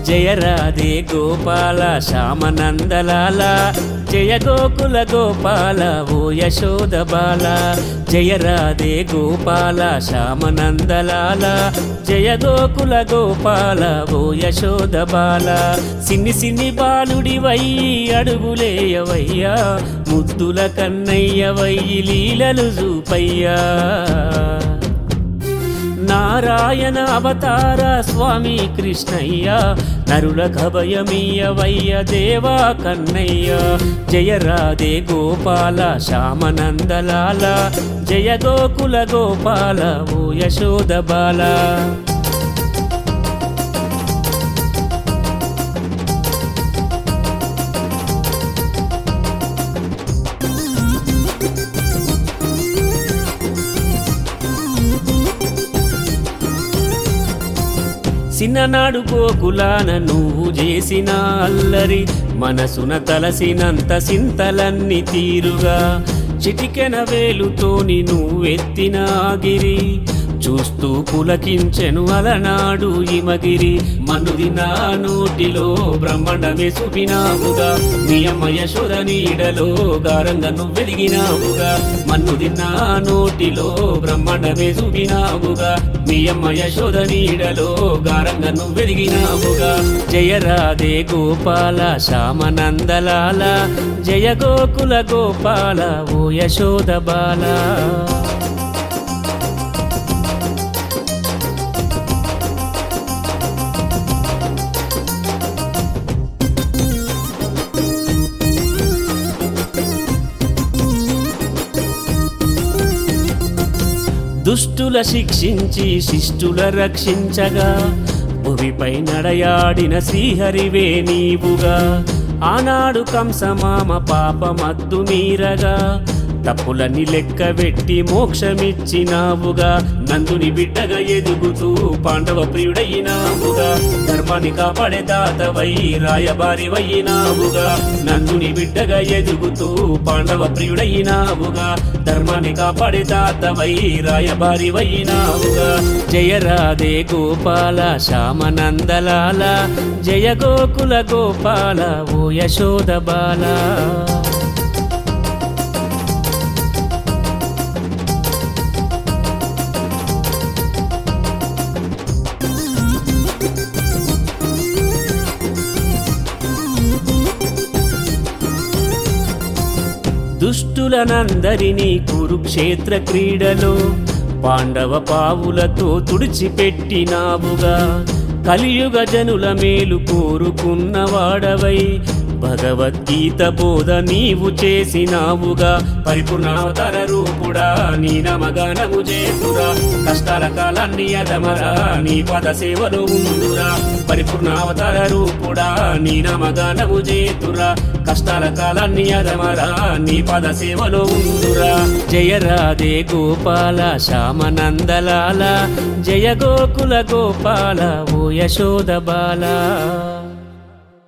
జయ రాధే గోపాల శ్యామనందలాల జయ గోకుల గోపాల ఓ యశోద బాల జయ రాధే గోపాల శ్యామనందలాల జయ గోకుల గోపాల ఓ యశోద బాల సిన్ని సిన్ని బాలుడి వయ్యి అడుగులేయవయ్యా ముద్దుల కన్నయ్య వయ్యి లీలలు చూపయ్యా నారాయణ అవతార స్వామి కృష్ణయ్య నరుల భయమీయవయ్య దేవా కన్నయ్య జయ రాధే గోపాల శ్యామనందలాల జయ గోకుల గోపాల ఓ యశోద బాల చిన్ననాడు గోకులాన నువ్వు చేసిన అల్లరి మనసున తలసినంత సింతలన్నీ తీరుగా చిటికెన వేలుతోని నువ్వెత్తిన గిరి చూస్తూ పులకించెను అలనాడు ఇమగిరి మనుది నా నోటిలో బ్రహ్మాండమే సుపినావుగా నియమ యశోద నీడలో గారంగా నువ్వెదిగినావుగా మన్నుది నా నోటిలో బ్రహ్మాండమే సుపినావుగా నియమ యశోద నీడలో గారంగా నువ్వెదిగినావుగా జయ రాధే గోపాల శ్యామనందలాల జయ గోకుల గోపాల ఓ యశోద బాల దుష్టుల శిక్షించి శిష్టుల రక్షించగా భువిపై నడయాడిన శ్రీహరివే నీవుగా ఆనాడు కంసమామ పాపమద్దు మీరగా తప్పులన్నీ లెక్క పెట్టి మోక్షమిచ్చినావుగా నందుని బిడ్డగా ఎదుగుతూ పాండవ ప్రియుడయినావుగా ధర్మాన్ని కాపాడే దాతవై రాయబారి వయ్యినావుగా నందుని బిడ్డగా ఎదుగుతూ పాండవ ప్రియుడయినావుగా ధర్మాన్ని కాపాడే దాతవై రాయబారి వయ్యినావుగా జయ రాధే గోపాల శ్యామనందలాల జయ గోకుల గోపాల ఓ యశోద బాల దుష్టులనందరినీ కురుక్షేత్ర క్రీడలో పాండవ పావులతో తుడిచిపెట్టినావుగా కలియుగ జనుల మేలు కోరుకున్నవాడవై భగవద్గీత బోధ నీవు చేసినావుగా పరిపూర్ణావతార రూపుడా నీ నమగానము చేతురా కష్టాల కాలాన్ని అదమరా నీ పద సేవలో ఉందురా పరిపూర్ణావతార రూపుడా నీ నమగానము చేతురా కష్టాల కాలాన్ని అదమరా నీ పద సేవలో ఉందురా జయ రాధే గోపాల శ్యామనందలాల జయ గోకుల గోపాల ఓ యశోద బాల